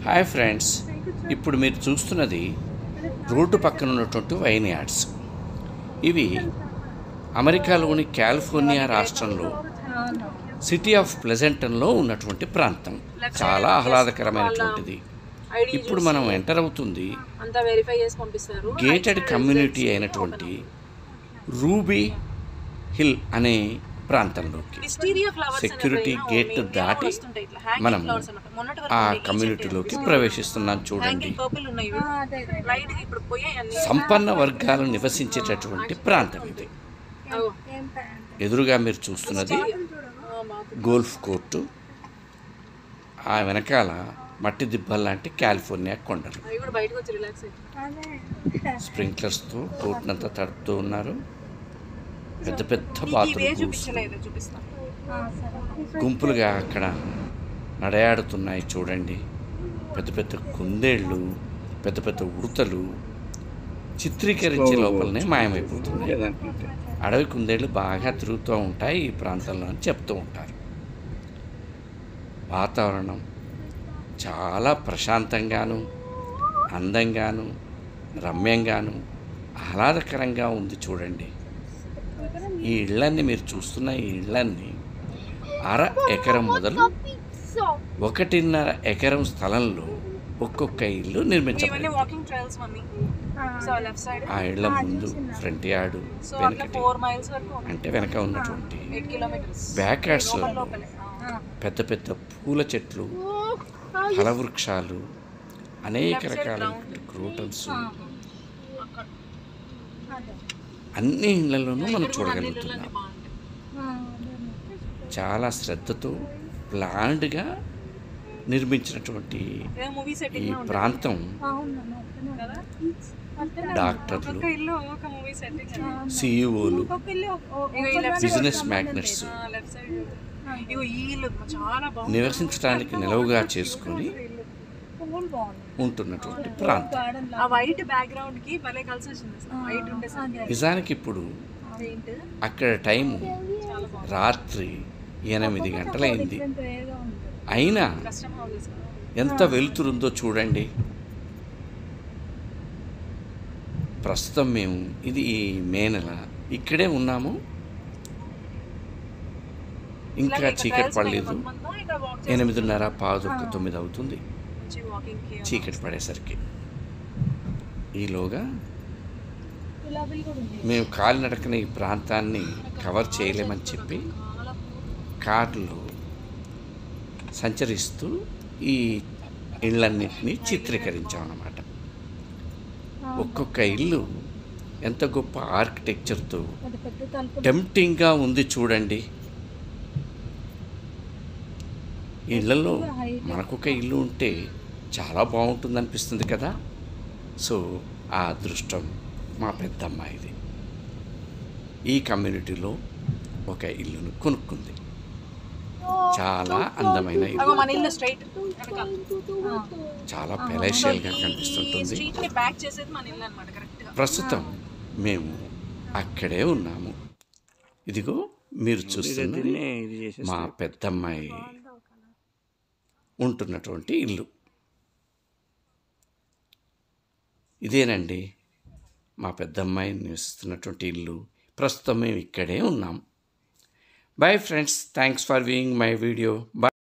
Hi friends ఇప్పుడు మీరు చూస్తున్నది రోడ్డు పక్కన ఉన్నటువంటి వైన్ యార్డ్స్ ఇవి అమెరికాలోని కాలిఫోర్నియా రాష్ట్రంలో సిటీ ఆఫ్ ప్లెజెంటన్లో ఉన్నటువంటి ప్రాంతం చాలా ఆహ్లాదకరమైనటువంటిది ఇప్పుడు మనం ఎంటర్ అవుతుంది అంతా వెరిఫై చేసి పంపిస్తారు గేటెడ్ కమ్యూనిటీ అయినటువంటి రూబీ హిల్ అనే ప్రాంతంలోకి విస్టీరియా ఫ్లవర్స్ సెక్యూరిటీ గేట్ దాటి మనం ఆ కమ్యూనిటీలోకి ప్రవేశిస్తున్నాం చూడండి పర్పుల్ ఉన్నాయి లైట్ ఇప్పుడు పోయాయి అన్ని సంపన్న వర్గాలు నివసించేటటువంటి ప్రాంతం ఇది అగో. ఎదురుగా మీరు చూస్తున్నది ఆ, మాకు గోల్ఫ్ కోర్టు ఆ వెనకాల మట్టి దిబ్బల లాంటి కాలిఫోర్నియా కొండలు అవి కూడా బయటకు వచ్చి రిలాక్స్ అయ్యి స్ప్రింక్లర్స్తో కోర్టునంతా తడుపుతూ ఉన్నారు పెద్ద పెద్ద ఇవే బాత్రూమ్స్ చూపించలేదు చూపిస్తాను గుంపులుగా అక్కడ నడయాడుతున్నాయి చూడండి పెద్ద పెద్ద కుందేళ్ళు పెద్ద పెద్ద ఉడతలు చిత్రీకరించే లోపలనే మాయమైపోతున్నాయి అడవి కుందేళ్ళు బాగా తిరుగుతూ ఉంటాయి ఈ ప్రాంతంలో అని చెప్తూ ఉంటారు వాతావరణం చాలా ప్రశాంతంగాను అందంగాను రమ్యంగాను ఆహ్లాదకరంగా ఉంది చూడండి ఈ ఇళ్ళన్ని మీరు చూస్తున్న ఈ ఇళ్ళన్ని అర ఎకరం మొదలు ఒకటిన్నర ఎకరం స్థలంలో ఒక్కొక్క ఇల్లు ఇవన్నీ నిర్మించబడింది walking trails mummy so left side ఆ ఇళ్ల ముందు ఫ్రంట్ యార్డు సో అట్లా వెనకటి ఫోర్ మైల్స్ వరకు ఉంది అంటే వెనక ఉన్నటువంటి ఎయిట్ కిలోమీటర్స్ బ్యాక్ యార్డ్స్లో లోపలే ఆ. పెద్ద పెద్ద పూల చెట్లు ఫలవృక్షాలు అనేక రకాలైనటువంటి క్రూటన్స్ అక్కడ అన్ని ఇళ్లలోనూ మనం అన్ని చూడగలుగుతున్నాం ఇళ్ళన్నీ బాగుంటాయి చాలా శ్రద్ధతో ప్లాన్డ్గా నిర్మించినటువంటి ఏదో మూవీ ఈ సెట్టింగ్ ప్రాంతం కదా డాక్టర్లు ఒక ఇల్లు ఒక మూవీ సెట్టింగ్ సిఇఓలు ఇగో ఈ left business magnates left side ఇగో ఈ ఇల్లు చాలా బాగుంది నివసించడానికి నిలవుగా చేసుకొని ఉంటున్నటువంటి ప్రాంతం ఆ వైట్ బ్యాక్గ్రౌండ్ కి భలే కలిసి వచ్చింది అసలు వైట్ ఉండే నిజానికి ఇప్పుడు పెయింట్ అక్కడ టైం చాలా బాగుంది రాత్రి ఎనిమిది గంటలైంది అయినా కస్టమ్ హౌసెస్ ఎంత వెలుతురుందో చూడండి ప్రస్తుతం మేము ఇది ఈ మే నెల ఇక్కడే ఉన్నాము ఇంకా చీకటి పడలేదు ఇక్కడ వాక్ ఎనిమిదిన్నర పావుదొక్క తొమ్మిది అవుతుంది చేసి వాకింగ్ కి చీకటి పడేసరికి ఈలోగా మేము కాలినడకన ఈ ప్రాంతాన్ని కవర్ చేయలేమని చెప్పి చాలా కార్లో సంచరిస్తూ ఈ ఇళ్ళన్నింటినీ చిత్రీకరించామన్నమాట ఒక్కొక్క ఇల్లు ఎంత గొప్ప ఆర్కిటెక్చర్తో టెంప్టింగ్గా ఉంది చూడండి ఈ ఇళ్లలో మనకొక ఇల్లు ఉంటే చాలా బాగుంటుంది అనిపిస్తుంది కదా సో ఆ అదృష్టం మా పెద్దమ్మాయిది ఈ కమ్యూనిటీలో ఒక ఇల్లును కొనుక్కుంది చాలా అందమైన అగో ఇల్లు మన ఇల్లు స్ట్రైట్ చాలా పెలేషియల్గా కనిపిస్తుంటుంది స్ట్రీట్ ని బ్యాక్ చేసేది మన ఇల్లు అన్నమాట కరెక్ట్ గా ప్రస్తుతం మేము అక్కడే ఉన్నాము ఇదిగో మీరు చూస్తున్నది మా పెద్దమ్మాయి ఉంటున్నటువంటి ఇల్లు ఇదేనండి మా పెద్దమ్మాయి నివసిస్తున్నటువంటి ఇల్లు ప్రస్తుతం మేము ఇక్కడే ఉన్నాం bye friends thanks for viewing my video bye